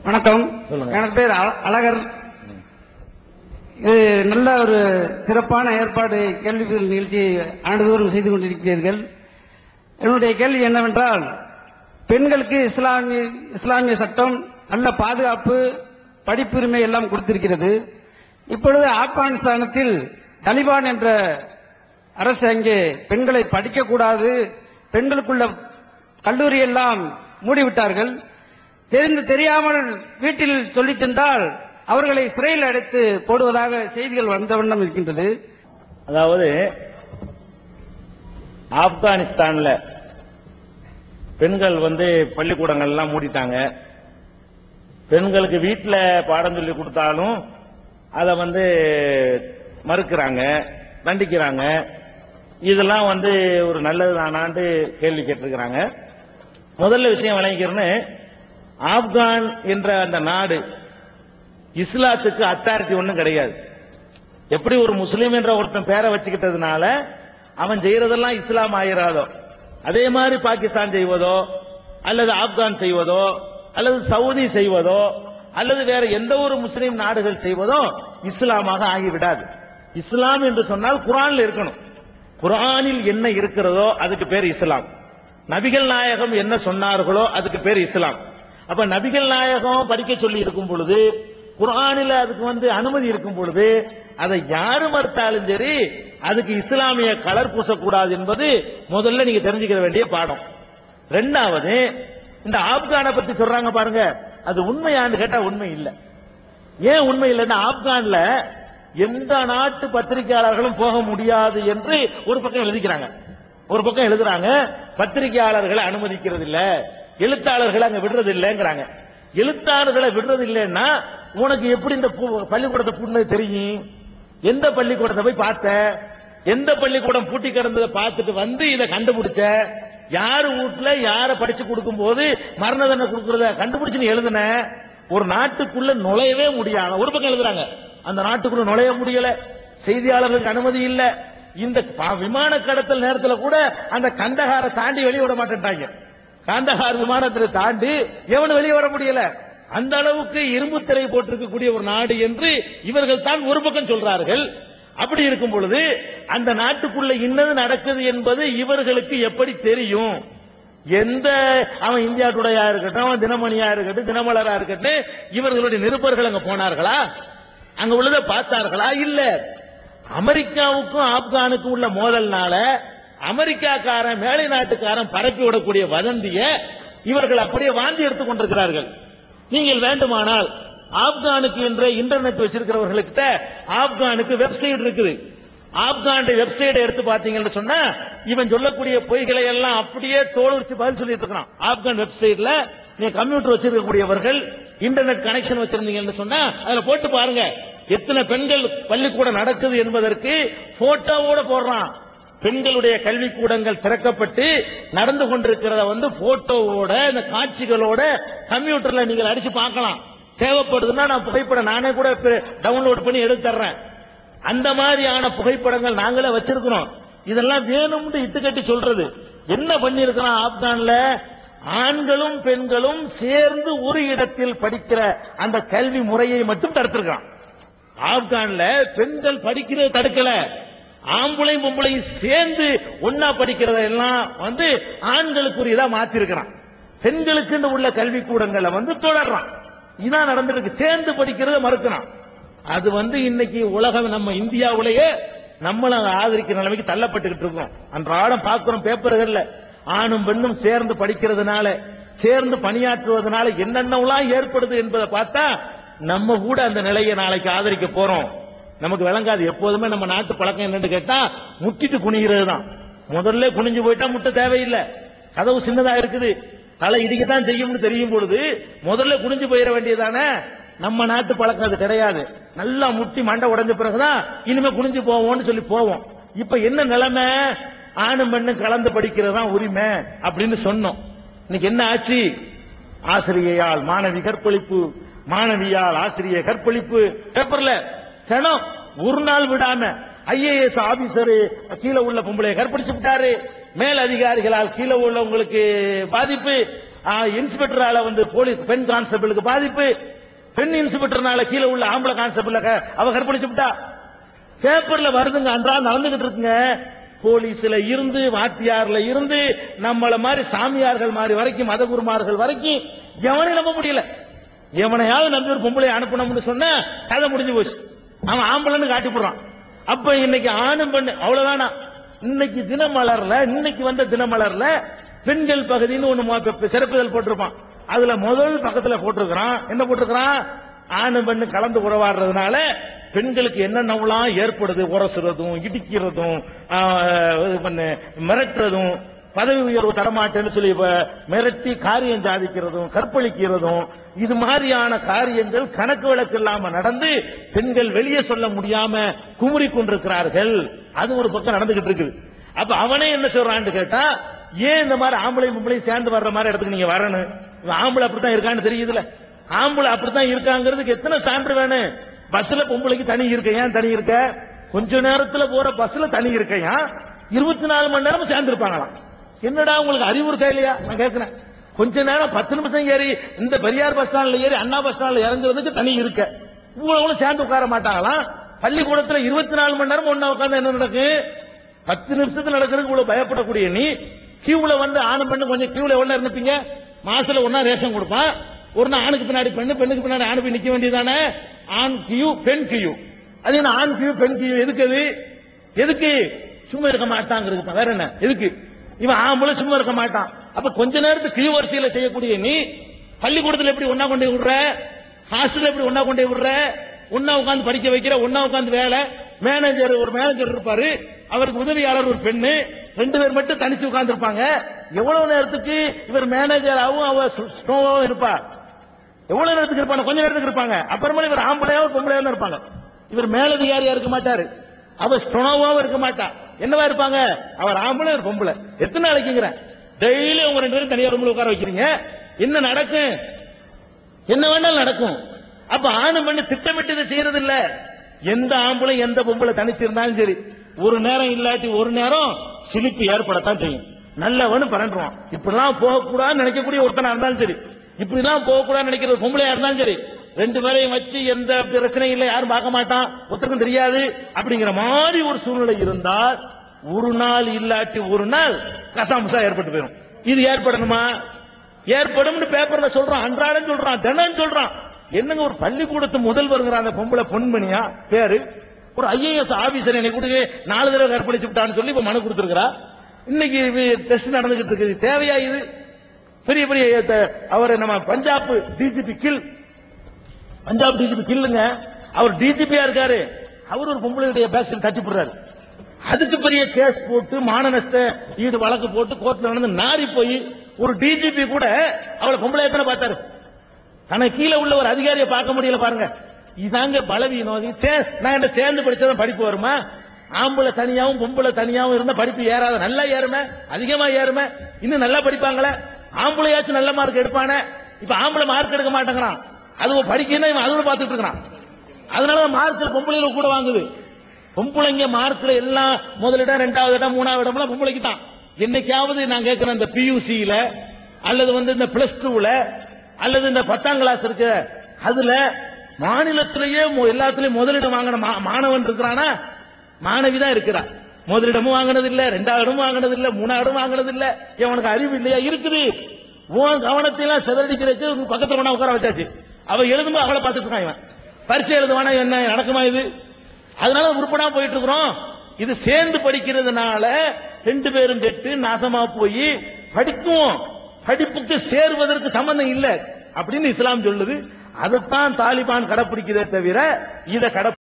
வணக்கம் சொல்லுங்க. எனக்கு பேர் அழ- அழகர் இது நல்ல ஒரு சிறப்பான ஏற்பாடு கேள்வி பதில் நிகழ்ச்சி ஆண்டுதோறும் செய்து கொண்டிருக்கிறீர்கள் என்னுடைய கேள்வி என்னவென்றால் பெண்களுக்கு இஸ்லாமிய இஸ்லாமிய சட்டம் நல்ல பாதுகாப்பு படிப்புரிமை எல்லாம் கொடுத்திருக்கிறது இப்பொழுது ஆப்கானிஸ்தானத்தில் தலிபான் என்ற அரசு அங்கே பெண்களை படிக்கக்கூடாது பெண்களுக்குள்ள கல்லூரி எல்லாம் மூடிவிட்டார்கள் தெரிந்து தெரியாமல் வீட்டில் சொல்லித் தந்தால் அவர்களை சிறையில் அடைத்து போடுவதாக செய்திகள் வந்த வண்ணம் இருக்கின்றது அதாவது ஆப்கானிஸ்தான்ல பெண்கள் வந்து பள்ளிக்கூடங்கள் எல்லாம் மூடிட்டாங்க பெண்களுக்கு வீட்டுல பாடம் சொல்லி கொடுத்தாலும் அதை வந்து மறுக்கிறாங்க தண்டிக்கிறாங்க இதெல்லாம் வந்து ஒரு நல்லதுதானான்னு கேள்வி கேட்டிருக்கிறாங்க முதல்ல விஷயம் விளங்கிக்கிறேன்னு ஆப்கான் என்ற அந்த நாடு இஸ்லாத்துக்கு அத்தாரிட்டி ஒண்ணும் கிடையாது எப்படி ஒரு முஸ்லீம் என்ற ஒருத்தன் பேரை வச்சுக்கிட்டதுனால அவன் செய்யறதெல்லாம் இஸ்லாம் ஆயிராதோ அதே மாதிரி பாகிஸ்தான் செய்வதோ அல்லது ஆப்கான் செய்வதோ அல்லது சவுதி செய்வதோ அல்லது வேற எந்த ஒரு முஸ்லீம் நாடுகள் செய்வதோ இஸ்லாமாக ஆகிவிடாது இஸ்லாம் என்று சொன்னால் குரான்ல இருக்கணும் குரானில் என்ன இருக்கிறதோ அதுக்கு பேர் இஸ்லாம் நபிகள் நாயகம் என்ன சொன்னார்களோ அதுக்கு பேர் இஸ்லாம் அப்ப நபிகள் நாயகம் படிக்க சொல்லி இருக்கும் பொழுது குர்ஆனில் அதுக்கு வந்து அனுமதி இருக்கும் பொழுது அதை யாரு மறுத்தாலும் சரி அதுக்கு இஸ்லாமிய கலர் பூசக்கூடாது என்பது முதல்ல நீங்க தெரிஞ்சுக்கிற வேண்டிய பாடம் ரெண்டாவது இந்த ஆப்கானை பத்தி சொல்றாங்க பாருங்க அது உண்மையான்னு கேட்டா உண்மை இல்லை ஏன் உண்மை இல்லைன்னா ஆப்கான்ல எந்த நாட்டு பத்திரிகையாளர்களும் போக முடியாது என்று ஒரு பக்கம் எழுதிக்கிறாங்க ஒரு பக்கம் எழுதுறாங்க பத்திரிகையாளர்களை அனுமதிக்கிறது இல்ல எழுத்தாளர்களை அங்க விடுறது இல்லைங்கிறாங்க எழுத்தாளர்களை விடுறது இல்லைன்னா உனக்கு எப்படி இந்த பூ- பள்ளிக்கூடத்தை பூட்டினது தெரியும் எந்த பள்ளிக்கூடத்தை போய் பார்த்த எந்த பள்ளிக்கூடம் பூட்டி கிடந்ததை பார்த்துட்டு வந்து இதை கண்டுபிடிச்ச யாரு வீட்டுல யார படிச்சு கொடுக்கும் போது மரண தண்டனை கொடுக்கறத கண்டுபிடிச்சு நீ எழுதுன ஒரு நாட்டுக்குள்ள நுழையவே முடியாது ஒரு பக்கம் எழுதுறாங்க அந்த நாட்டுக்குள்ள நுழைய முடியல செய்தியாளர்களுக்கு அனுமதி இல்ல இந்த ப- விமான கடத்தல் நேரத்துல கூட அந்த கந்தகாரை தாண்டி வெளியே விட மாட்டேன்ட்டாங்க காந்தகார் விமானத்தை தாண்டி எவனும் வெளியே வர முடியல அந்த அளவுக்கு இரும்பு திரை போட்டிருக்கக்கூடிய ஒரு நாடு என்று இவர்கள் தான் ஒரு பக்கம் சொல்றார்கள் அப்படி இருக்கும் பொழுது அந்த நாட்டுக்குள்ள இன்னது நடக்குது என்பது இவர்களுக்கு எப்படி தெரியும் எந்த அவன் இந்தியா டுடேயா இருக்கட்டும் அவன் தினமணியா இருக்கட்டும் தினமலரா இருக்கட்டும் இவர்களுடைய நிருபர்கள் அங்க போனார்களா அங்க உள்ளதை பார்த்தார்களா இல்ல அமெரிக்காவுக்கும் ஆப்கானுக்கும் உள்ள மோதல்னால அமெரிக்காக்காரன் மேலை நாட்டுக்காரன் பரப்பி விடக்கூடிய வதந்திய இவர்கள் அப்படியே வாந்தி எடுத்துக் கொண்டிருக்கிறார்கள் நீங்கள் வேண்டுமானால் ஆப்கானுக்கு என்ற இன்டர்நெட் வச்சிருக்கிறவர்களுக்கிட்ட ஆப்கானுக்கு வெப்சைட் இருக்குது ஆப்கான் வெப்சைட் எடுத்து பாத்தீங்கன்னு சொன்னா இவன் சொல்லக்கூடிய பொய்களை எல்லாம் அப்படியே தோல் வச்சு பதில் சொல்லிட்டு இருக்கான் ஆப்கான் வெப்சைட்ல நீங்க கம்ப்யூட்டர் வச்சிருக்கக்கூடியவர்கள் இன்டர்நெட் கனெக்ஷன் வச்சிருந்தீங்கன்னு சொன்னா அதுல போட்டு பாருங்க எத்தனை பெண்கள் பள்ளிக்கூடம் நடக்குது என்பதற்கு போட்டோவோட போடுறான் பெண்களுடைய கல்விக்கூடங்கள் திறக்கப்பட்டு நடந்து கொண்டிருக்கிறத வந்து போட்டோவோட இந்த காட்சிகளோட கம்ப்யூட்டர்ல நீங்கள் அடிச்சு பார்க்கலாம் தேவைப்படுதுன்னா நான் புகைப்படம் நானே கூட டவுன்லோட் பண்ணி எடுத்து தர்றேன் அந்த மாதிரியான புகைப்படங்கள் நாங்களே வச்சிருக்கிறோம் இதெல்லாம் வேணும்னு இட்டுக்கட்டி சொல்றது என்ன பண்ணிருக்கிறான் ஆப்கான்ல ஆண்களும் பெண்களும் சேர்ந்து ஒரு இடத்தில் படிக்கிற அந்த கல்வி முறையை மட்டும் தடுத்திருக்கான் ஆப்கான்ல பெண்கள் படிக்கிறத தடுக்கல ஆம்பளையும் பொம்பளையும் சேர்ந்து ஒன்னா படிக்கிறத எல்லாம் வந்து ஆண்களுக்குரியதா மாத்திருக்கிறான் பெண்களுக்கு உள்ள கல்வி கூடங்களை வந்து தொடர்றான் இதான் நடந்திருக்கு சேர்ந்து படிக்கிறத மறுக்கிறான் அது வந்து இன்னைக்கு உலகம் நம்ம இந்தியாவுலயே நம்மள ஆதரிக்கிற நிலைமைக்கு தள்ளப்பட்டுக்கிட்டு இருக்கோம் அன்றாடம் பார்க்கிறோம் பேப்பர்கள்ல ஆணும் பெண்ணும் சேர்ந்து படிக்கிறதுனால சேர்ந்து பணியாற்றுவதனால என்னென்னலாம் ஏற்படுது என்பதை பார்த்தா நம்ம கூட அந்த நிலையை நாளைக்கு ஆதரிக்க போறோம் நமக்கு விளங்காது எப்போதுமே நம்ம நாட்டு பழக்கம் என்னன்னு கேட்டா முட்டிட்டு குனிகிறது தான் முதல்ல குனிஞ்சு போயிட்டா முட்டை தேவையில்லை கதவு சின்னதா இருக்குது தலை இடிக்கத்தான் செய்யும்னு தெரியும் பொழுது முதல்ல குனிஞ்சு போயிட வேண்டியதானே நம்ம நாட்டு பழக்கம் அது கிடையாது நல்லா முட்டி மண்டை உடைஞ்ச பிறகுதான் இனிமே குனிஞ்சு போவோம்னு சொல்லி போவோம் இப்ப என்ன நிலைமை ஆணும் பெண்ணும் கலந்து படிக்கிறது தான் உரிமை அப்படின்னு சொன்னோம் இன்னைக்கு என்ன ஆச்சு ஆசிரியையால் மாணவி கற்பழிப்பு மாணவியால் ஆசிரியர் கற்பழிப்பு பேப்பர்ல தினம் ஒரு நாள் விடாம ஐஏஎஸ் ஆபீசர் கீழே உள்ள பொம்பளை கற்பழிச்சு விட்டாரு மேல் அதிகாரிகளால் கீழே உள்ளவங்களுக்கு பாதிப்பு இன்ஸ்பெக்டரால வந்து போலீஸ் பெண் கான்ஸ்டபிளுக்கு பாதிப்பு பெண் இன்ஸ்பெக்டர்னால கீழே உள்ள ஆம்பளை கான்ஸ்டபிள் அவ கற்பழிச்சு விட்டா பேப்பர்ல வருதுங்க அன்றாடம் நடந்துகிட்டு இருக்குங்க போலீஸ்ல இருந்து வாத்தியார்ல இருந்து நம்மள மாதிரி சாமியார்கள் மாதிரி வரைக்கும் மதகுருமார்கள் வரைக்கும் எவனையும் நம்ப முடியல எவனையாவது நம்பி ஒரு பொம்பளை அனுப்பணும்னு சொன்னா கதை முடிஞ்சு போச்சு அவன் ஆம்பளைன்னு காட்டி போடுறான் அப்ப இன்னைக்கு ஆணும் பெண்ணு அவ்வளவுதானா இன்னைக்கு தினமலர்ல இன்னைக்கு வந்த தினமலர்ல பெண்கள் பகுதின்னு ஒண்ணு மொ- பெ- சிறப்புதல் போட்டிருப்பான் அதுல முதல் பக்கத்துல போட்டிருக்கிறான் என்ன போட்டிருக்கிறான் ஆணும் பெண்ணு கலந்து உறவாடுறதுனால பெண்களுக்கு என்னென்னலாம் ஏற்படுது உரசுறதும் இடிக்கிறதும் ஆஹ், இது பண்ணு, மிரட்டுறதும் பதவி உயர்வு தரமாட்டேன்னு சொல்லி இப்ப மிரட்டி காரியம் சாதிக்கிறதும் கற்பழிக்கிறதும் இது மாதிரியான காரியங்கள் கணக்கு வழக்கு இல்லாம நடந்து பெண்கள் வெளியே சொல்ல முடியாம குமுறி கொண்டிருக்கிறார்கள் அது ஒரு பக்கம் நடந்துகிட்டு இருக்குது அப்ப அவனே என்ன சொல்றான்னு கேட்டா ஏன் இந்த மாதிரி ஆம்பளை பொம்பளை சேர்ந்து வர்ற மாதிரி இடத்துக்கு நீங்க வரணும் இவன் ஆம்பளை அப்படித்தான் இருக்கான்னு தெரியுதுல ஆம்பளை அப்படித்தான் இருக்காங்கிறதுக்கு எத்தனை சான்று வேணும் பஸ்ல பொம்பளைக்கு தனி இருக்க ஏன் தனி இருக்க கொஞ்ச நேரத்துல போற பஸ்ல தனி இருக்க ஏன் இருபத்தி நாலு மணி நேரம் சேர்ந்து இருப்பாங்களாம் என்னடா உங்களுக்கு அறிவு இருக்கா இல்லையா நான் கேட்கிறேன் கொஞ்ச நேரம் பத்து நிமிஷம் ஏறி இந்த பெரியார் பஸ் ஸ்டாண்ட்ல ஏறி அண்ணா பஸ் ஸ்டாண்ட்ல இறங்குறதுக்கு தனி இருக்க இவ்வளவு சேர்ந்து உட்கார மாட்டாங்களாம் பள்ளிக்கூடத்துல இருபத்தி நாலு மணி நேரம் ஒண்ணா உட்கார்ந்து என்ன நடக்கும் பத்து நிமிஷத்துல நடக்கிறதுக்கு இவ்வளவு பயப்படக்கூடிய நீ கியூல வந்து ஆணு பெண்ணு கொஞ்சம் கியூல எவ்வளவு நேரம் நிப்பீங்க மாசத்துல ஒன்னா ரேஷன் கொடுப்பான் ஒரு நாள் ஆணுக்கு பின்னாடி பெண்ணு பெண்ணுக்கு பின்னாடி ஆணு போய் நிக்க வேண்டியதானே ஆண் கியூ பெண் கியூ அது என்ன ஆண் கியூ பெண் கியூ எதுக்கு அது எதுக்கு சும்மா இருக்க மாட்டாங்கிறது வேற என்ன எதுக்கு இவன் ஆம்பளை சும்மா இருக்க மாட்டான் அப்ப கொஞ்ச நேரத்துக்கு கியூ வரிசையில செய்யக்கூடிய நீ பள்ளிக்கூடத்துல எப்படி ஒன்னா கொண்டு போய் விடுற ஹாஸ்டல்ல எப்படி ஒன்னா கொண்டு போய் விடுற ஒன்னா உட்காந்து படிக்க வைக்கிற ஒன்னா உட்காந்து வேலை மேனேஜர் ஒரு மேனேஜர் இருப்பாரு அவருக்கு உதவியாளர் ஒரு பெண்ணு ரெண்டு பேர் மட்டும் தனிச்சு உட்கார்ந்து இருப்பாங்க எவ்வளவு நேரத்துக்கு இவர் மேனேஜராகவும் அவ ஸ்னோவாவும் இருப்பா எவ்வளவு நேரத்துக்கு இருப்பாங்க கொஞ்ச நேரத்துக்கு இருப்பாங்க அப்புறமா இவர் ஆம்பளையாவும் ஒரு பொம்பளையாவும் தான் இருப்பாங்க இவர் மேலதிகாரியா இருக்க மாட்டாரு அவர் ஸ்டொனோவாவும் இருக்க மாட்டா என்னவா இருப்பாங்க அவர் ஆம்பளை ஒரு பொம்பளை எத்தனை நாளைக்குங்கிறேன் டெய்லி உங்க ரெண்டு பேரும் தனியா ரூம்ல உட்கார வைக்கிறீங்க என்ன நடக்கும் என்ன வேணாலும் நடக்கும் அப்ப ஆணு பண்ணி திட்டமிட்டு இதை செய்யறது இல்ல எந்த ஆம்பளை எந்த பொம்பளை தனிச்சு இருந்தாலும் சரி ஒரு நேரம் இல்லாட்டி ஒரு நேரம் சிலிப்பு ஏற்படத்தான் செய்யும் நல்லவனு பரண்டுவான் இப்படிலாம் போகக்கூடாதுன்னு நினைக்கக்கூடிய ஒருத்தனா இருந்தாலும் சரி இப்படி எல்லாம் போகக்கூடாதுன்னு நினைக்கிற ஒரு பொம்பளையா இருந்தாலும் சரி ரெண்டு பேரையும் வச்சு எந்த பிரச்சனையும் இல்லை யாரும் பார்க்க மாட்டான் ஒருத்தருக்கும் தெரியாது அப்படிங்கிற மாதிரி ஒரு சூழ்நிலை இருந்தால் ஒரு நாள் இல்லாட்டி ஒரு நாள் கசாமுசா ஏற்பட்டு போயிடும் இது ஏற்படணுமா ஏற்படும்னு பேப்பர்ல சொல்றான் அன்றாடம் சொல்றான் தினம் சொல்றான் என்னங்க ஒரு பள்ளிக்கூடத்து முதல்வருங்கிற அந்த பொம்பளை பொன்மணியா பேரு ஒரு ஐஏஎஸ் ஆபீசர் என்னை கூட்டு நாலு தடவை கற்பழிச்சு விட்டான்னு சொல்லி இப்ப மனு கொடுத்திருக்கிறா இன்னைக்கு டெஸ்ட் நடந்துகிட்டு இருக்குது தேவையா இது பெரிய பெரிய த- அவர் நம்ம பஞ்சாப் டிஜிபி கில் பஞ்சாப் டிஜிபி கில்லுங்க அவர் டிஜிபியா இருக்காரு அவர் ஒரு பொம்பளையுடைய பேக்ஸில் தட்டி போடுறாரு அதுக்கு பெரிய கேஸ் போட்டு மான நஷ்ட ஈடு வழக்கு போட்டு கோர்ட்ல நடந்து நாரி போய் ஒரு டிஜிபி கூட அவளை பொம்பளை எத்தனை பார்த்தாரு தனக்கு கீழே உள்ள ஒரு அதிகாரியை பார்க்க முடியல பாருங்க இதாங்க பலவீனம் இது சே- நான் என்ன சேர்ந்து படிச்சதான் படிப்பு வருமா ஆம்பளை தனியாவும் பொம்பளை தனியாவும் இருந்தா படிப்பு ஏறாத நல்லா ஏறுமே அதிகமா ஏறுமே இன்னும் நல்லா படிப்பாங்களே ஆம்பளையாச்சும் நல்ல மார்க் எடுப்பானே இப்ப ஆம்பளை மார்க் எடுக்க மாட்டேங்கிறான் அது படிக்கணும் இவன் அதுவும் பார்த்துட்டு இருக்கிறான் அதனால மார்க்ல பொம்பளையில கூட வாங்குது பொம்பளைங்க மார்க்ல எல்லாம் முதலிடம் ரெண்டாவது இடம் மூணாவது இடம்லாம் பொம்பளைக்கு தான் என்னைக்காவது நான் கேட்கிறேன் இந்த பியூசியில அல்லது வந்து இந்த பிளஸ் டூல அல்லது இந்த பத்தாம் கிளாஸ் இருக்கு அதுல மாநிலத்திலேயே மொ- எல்லாத்துலயும் முதலிடம் வாங்கின மா- மாணவன் இருக்கிறானா மாணவி தான் இருக்கிறா முதலிடமும் வாங்கினது இல்ல ரெண்டாவது இடமும் வாங்கினது இல்ல மூணாவது இடம் வாங்கினது இல்ல இவனுக்கு அறிவு இல்லையா இருக்குது உன் கவனத்தை எல்லாம் சிதறடிக்கிறதுக்கு ஒரு பக்கத்துல கொண்டா உட்கார வச்சாச்சு அவ எழுதும்போது அவளை பார்த்துட்டு இருக்கான் இவன் பரீட்சை எழுதுவானா என்ன நடக்குமா இது அதனால உருப்படா போயிட்டு இருக்கிறோம் இது சேர்ந்து படிக்கிறதுனால ரெண்டு பேரும் கெட்டு நாசமா போய் படிக்கும் படிப்புக்கு சேருவதற்கு சம்பந்தம் இல்ல அப்படின்னு இஸ்லாம் சொல்லுது அதைத்தான் தாலிபான் கடைப்பிடிக்கிறதே தவிர இதை கடை